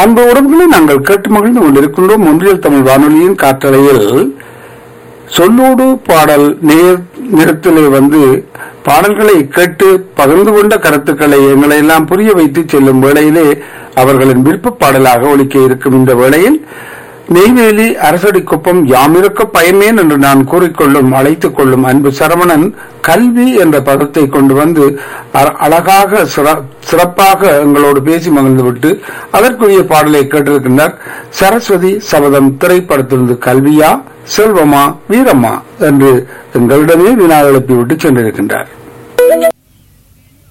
அன்பு உறவுகளை நாங்கள் கேட்டு மகிழ்ந்து கொண்டிருக்கின்றோம் ஒன்றியல் தமிழ் வானொலியின் காற்றலையில் சொல்லோடு பாடல் நேர் நிறத்திலே வந்து பாடல்களை கேட்டு பகிர்ந்து கொண்ட கருத்துக்களை எங்களை எல்லாம் புரிய வைத்து செல்லும் வேளையிலே அவர்களின் விருப்ப பாடலாக ஒலிக்க இருக்கும் இந்த வேளையில் நெய்வேலி அரசடிக்குப்பம் யாமிருக்க பயமேன் என்று நான் கூறிக்கொள்ளும் அழைத்துக் கொள்ளும் அன்பு சரவணன் கல்வி என்ற பதத்தை கொண்டு வந்து அ- அழகாக சிற- சிறப்பாக எங்களோடு பேசி மகிழ்ந்துவிட்டு அதற்குரிய பாடலை கேட்டிருக்கின்றார் சரஸ்வதி சபதம் திரைப்படத்திலிருந்து கல்வியா செல்வமா வீரம்மா என்று எங்களிடமே வினா எழுப்பிவிட்டு சென்றிருக்கின்றார்